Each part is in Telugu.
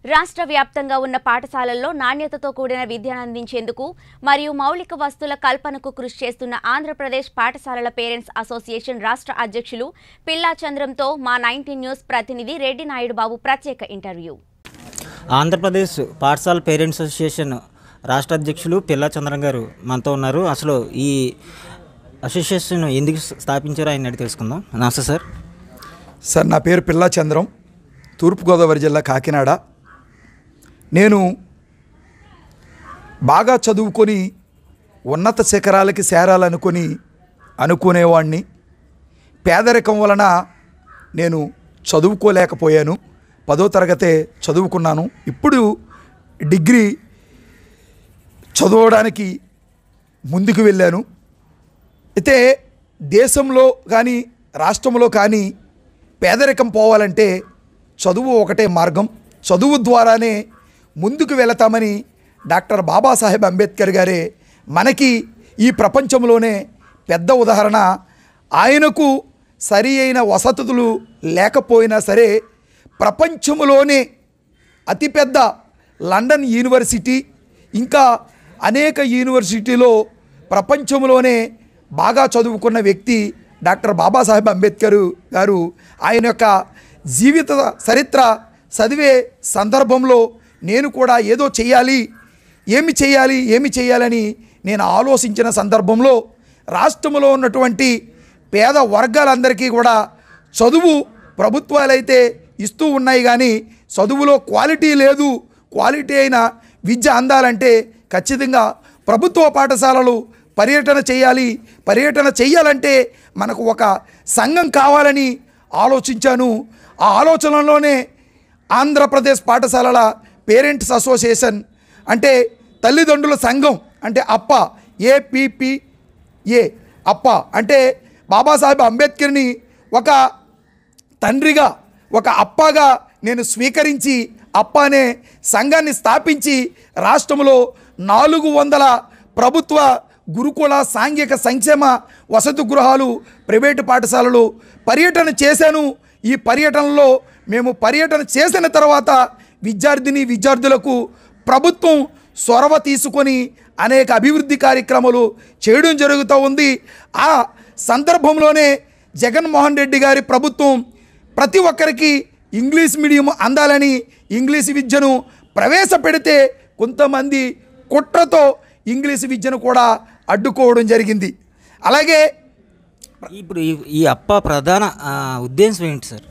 రాష్ట్ర వ్యాప్తంగా ఉన్న పాఠశాలల్లో నాణ్యతతో కూడిన విద్యను అందించేందుకు మరియు మౌలిక వస్తువుల కల్పనకు కృషి చేస్తున్న ఆంధ్రప్రదేశ్ పాఠశాలల పేరెంట్స్ అసోసియేషన్ రాష్ట్ర అధ్యక్షులు పిల్లా చంద్రంతో మా నైన్టీన్ న్యూస్ ప్రతినిధి రెడ్డి నాయుడు బాబు ప్రత్యేక ఇంటర్వ్యూ ఆంధ్రప్రదేశ్ పాఠశాల పేరెంట్స్ అసోసియేషన్ రాష్ట్ర అధ్యక్షులు పిల్లా చంద్రం గారు మనతో ఉన్నారు అసలు ఈ అసోసియేషన్ ఎందుకు స్థాపించారో ఆయన అడిగి తెలుసుకుందాం నమస్తే సార్ సార్ నా పేరు పిల్లా చంద్రం తూర్పుగోదావరి జిల్లా కాకినాడ నేను బాగా చదువుకొని ఉన్నత శిఖరాలకి చేరాలనుకొని అనుకునేవాడిని పేదరికం వలన నేను చదువుకోలేకపోయాను పదో తరగతే చదువుకున్నాను ఇప్పుడు డిగ్రీ చదవడానికి ముందుకు వెళ్ళాను అయితే దేశంలో కానీ రాష్ట్రంలో కానీ పేదరికం పోవాలంటే చదువు ఒకటే మార్గం చదువు ద్వారానే ముందుకు వెళతామని డాక్టర్ బాబాసాహెబ్ అంబేద్కర్ గారే మనకి ఈ ప్రపంచంలోనే పెద్ద ఉదాహరణ ఆయనకు సరి అయిన వసతులు లేకపోయినా సరే ప్రపంచంలోనే అతిపెద్ద లండన్ యూనివర్సిటీ ఇంకా అనేక యూనివర్సిటీలో ప్రపంచంలోనే బాగా చదువుకున్న వ్యక్తి డాక్టర్ బాబాసాహెబ్ అంబేద్కర్ గారు ఆయన యొక్క జీవిత చరిత్ర చదివే సందర్భంలో నేను కూడా ఏదో చేయాలి ఏమి చేయాలి ఏమి చేయాలని నేను ఆలోచించిన సందర్భంలో రాష్ట్రంలో ఉన్నటువంటి పేద వర్గాలందరికీ కూడా చదువు ప్రభుత్వాలైతే ఇస్తూ ఉన్నాయి కానీ చదువులో క్వాలిటీ లేదు క్వాలిటీ అయిన విద్య అందాలంటే ఖచ్చితంగా ప్రభుత్వ పాఠశాలలు పర్యటన చేయాలి పర్యటన చేయాలంటే మనకు ఒక సంఘం కావాలని ఆలోచించాను ఆ ఆలోచనలోనే ఆంధ్రప్రదేశ్ పాఠశాలల పేరెంట్స్ అసోసియేషన్ అంటే తల్లిదండ్రుల సంఘం అంటే అప్ప ఏపీపీ ఏ అప్ప అంటే బాబాసాహెబ్ అంబేద్కర్ని ఒక తండ్రిగా ఒక అప్పగా నేను స్వీకరించి అప్ప అనే సంఘాన్ని స్థాపించి రాష్ట్రంలో నాలుగు వందల ప్రభుత్వ గురుకుల సాంఘిక సంక్షేమ వసతి గృహాలు ప్రైవేటు పాఠశాలలు పర్యటన చేశాను ఈ పర్యటనలో మేము పర్యటన చేసిన తర్వాత విద్యార్థిని విద్యార్థులకు ప్రభుత్వం చొరవ తీసుకొని అనేక అభివృద్ధి కార్యక్రమాలు చేయడం జరుగుతూ ఉంది ఆ సందర్భంలోనే జగన్మోహన్ రెడ్డి గారి ప్రభుత్వం ప్రతి ఒక్కరికి ఇంగ్లీష్ మీడియం అందాలని ఇంగ్లీష్ విద్యను ప్రవేశపెడితే కొంతమంది కుట్రతో ఇంగ్లీష్ విద్యను కూడా అడ్డుకోవడం జరిగింది అలాగే ఇప్పుడు ఈ ఈ అప్ప ప్రధాన ఆ, ఉద్దేశం ఏంటి సార్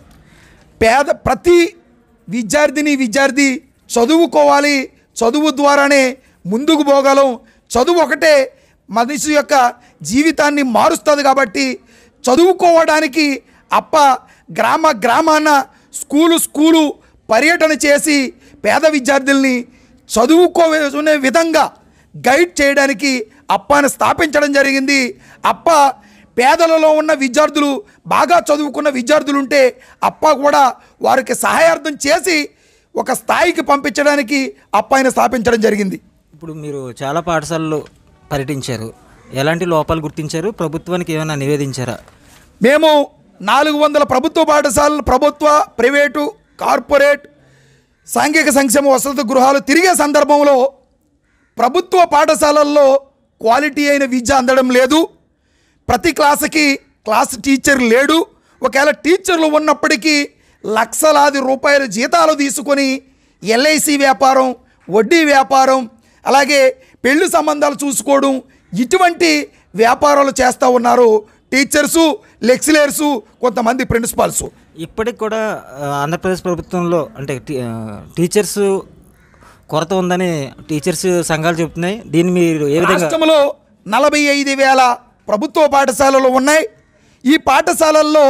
పేద ప్రతి విద్యార్థిని విద్యార్థి చదువుకోవాలి చదువు ద్వారానే ముందుకు పోగలం చదువు ఒకటే మనిషి యొక్క జీవితాన్ని మారుస్తుంది కాబట్టి చదువుకోవడానికి అప్ప గ్రామ గ్రామాన స్కూలు స్కూలు పర్యటన చేసి పేద విద్యార్థుల్ని చదువుకోనే విధంగా గైడ్ చేయడానికి అప్పని స్థాపించడం జరిగింది అప్ప పేదలలో ఉన్న విద్యార్థులు బాగా చదువుకున్న విద్యార్థులు ఉంటే అప్ప కూడా వారికి సహాయార్థం చేసి ఒక స్థాయికి పంపించడానికి అప్పాయిని స్థాపించడం జరిగింది ఇప్పుడు మీరు చాలా పాఠశాలలు పర్యటించారు ఎలాంటి లోపాలు గుర్తించారు ప్రభుత్వానికి ఏమైనా నివేదించారా మేము నాలుగు వందల ప్రభుత్వ పాఠశాలలు ప్రభుత్వ ప్రైవేటు కార్పొరేట్ సాంఘిక సంక్షేమ వసతి గృహాలు తిరిగే సందర్భంలో ప్రభుత్వ పాఠశాలల్లో క్వాలిటీ అయిన విద్య అందడం లేదు ప్రతి క్లాసుకి క్లాస్ టీచర్ లేడు ఒకవేళ టీచర్లు ఉన్నప్పటికీ లక్షలాది రూపాయల జీతాలు తీసుకొని ఎల్ఐసి వ్యాపారం వడ్డీ వ్యాపారం అలాగే పెళ్లి సంబంధాలు చూసుకోవడం ఇటువంటి వ్యాపారాలు చేస్తూ ఉన్నారు టీచర్సు లెక్చరర్సు కొంతమంది ప్రిన్సిపాల్సు ఇప్పటికి కూడా ఆ, ఆంధ్రప్రదేశ్ ప్రభుత్వంలో అంటే టీ- ఆ, టీచర్స్ కొరత ఉందని టీచర్స్ సంఘాలు చెప్తున్నాయి దీన్ని మీరు ఏ విధంగా రాష్ట్రంలో నలభై ఐదు వేల ప్రభుత్వ పాఠశాలలు ఉన్నాయి ఈ పాఠశాలల్లో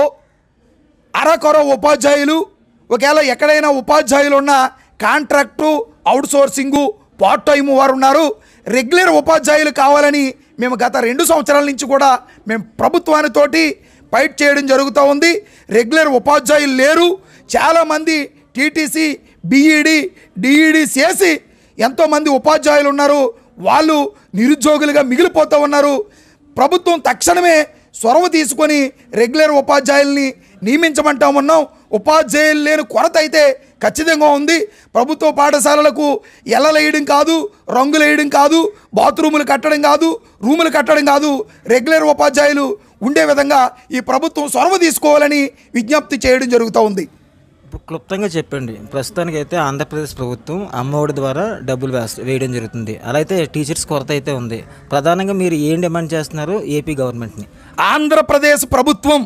అరకొర ఉపాధ్యాయులు ఒకవేళ ఎక్కడైనా ఉపాధ్యాయులు ఉన్న contract outsourcing part time వారు ఉన్నారు రెగ్యులర్ ఉపాధ్యాయులు కావాలని మేము గత రెండు సంవత్సరాల నుంచి కూడా మేము ప్రభుత్వానితోటి ఫైట్ చేయడం జరుగుతూ ఉంది రెగ్యులర్ ఉపాధ్యాయులు లేరు చాలామంది టీటీసీ బీఈడి డిఈడి చేసి ఎంతోమంది ఉపాధ్యాయులు ఉన్నారు వాళ్ళు నిరుద్యోగులుగా మిగిలిపోతూ ఉన్నారు ప్రభుత్వం తక్షణమే చొరవ తీసుకొని రెగ్యులర్ ఉపాధ్యాయుల్ని నియమించమంటా ఉన్నాం ఉపాధ్యాయులు లేని కొరత అయితే ఖచ్చితంగా ఉంది ప్రభుత్వ పాఠశాలలకు ఎల్లలేయడం కాదు రంగులు వేయడం కాదు బాత్రూములు కట్టడం కాదు రూములు కట్టడం కాదు రెగ్యులర్ ఉపాధ్యాయులు ఉండే విధంగా ఈ ప్రభుత్వం చొరవ తీసుకోవాలని విజ్ఞప్తి చేయడం జరుగుతూ ఉంది ఇప్పుడు క్లుప్తంగా చెప్పండి ప్రస్తుతానికి అయితే ఆంధ్రప్రదేశ్ ప్రభుత్వం అమ్మఒడి ద్వారా డబ్బులు వేస్త వేయడం జరుగుతుంది అలా అయితే టీచర్స్ కొరత అయితే ఉంది ప్రధానంగా మీరు ఏం డిమాండ్ చేస్తున్నారు ఏపీ గవర్నమెంట్ని ఆంధ్రప్రదేశ్ ప్రభుత్వం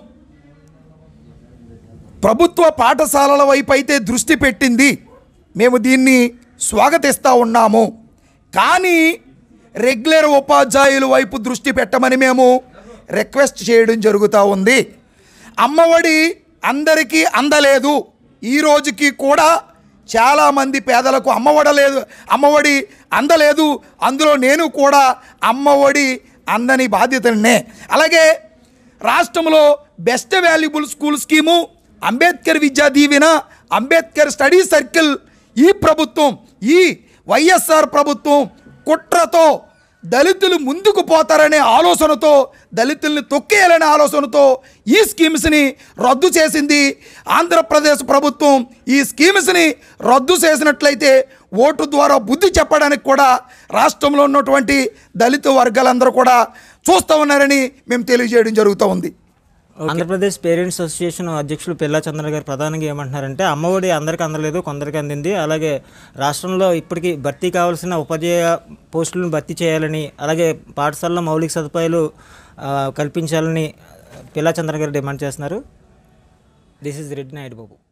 ప్రభుత్వ పాఠశాలల వైపు అయితే దృష్టి పెట్టింది మేము దీన్ని స్వాగతిస్తూ ఉన్నాము కానీ రెగ్యులర్ ఉపాధ్యాయుల వైపు దృష్టి పెట్టమని మేము రిక్వెస్ట్ చేయడం జరుగుతూ ఉంది అమ్మఒడి అందరికీ అందలేదు ఈ రోజుకి కూడా చాలామంది పేదలకు అమ్మఒడ లేదు అమ్మఒడి అందలేదు అందులో నేను కూడా అమ్మఒడి అందని బాధ్యతనే అలాగే రాష్ట్రంలో best valuable school scheme Ambedkar Vidya Deevena Ambedkar study circle ఈ ప్రభుత్వం ఈ వైఎస్ఆర్ ప్రభుత్వం కుట్రతో దళితులు ముందుకు పోతారనే ఆలోచనతో దళితుల్ని తొక్కేయాలనే ఆలోచనతో ఈ స్కీమ్స్ని రద్దు చేసింది ఆంధ్రప్రదేశ్ ప్రభుత్వం ఈ స్కీమ్స్ని రద్దు చేసినట్లయితే ఓటు ద్వారా బుద్ధి చెప్పడానికి కూడా రాష్ట్రంలో ఉన్నటువంటి దళిత వర్గాలందరూ కూడా చూస్తూ ఉన్నారని మేము తెలియజేయడం జరుగుతూ ఉంది ఆంధ్రప్రదేశ్ పేరెంట్స్ అసోసియేషన్ అధ్యక్షులు పిల్లా చంద్ర గారు ప్రధానంగా ఏమంటున్నారంటే అమ్మఒడి అందరికీ అందలేదు కొందరికి అందింది అలాగే రాష్ట్రంలో ఇప్పటికీ భర్తీ కావాల్సిన ఉపాధ్యాయ పోస్టులను భర్తీ చేయాలని అలాగే పాఠశాలలో మౌలిక సదుపాయాలు ఆ, కల్పించాలని పిల్లా చంద్ర గారు డిమాండ్ చేస్తున్నారు this is Reddy Naidu Babu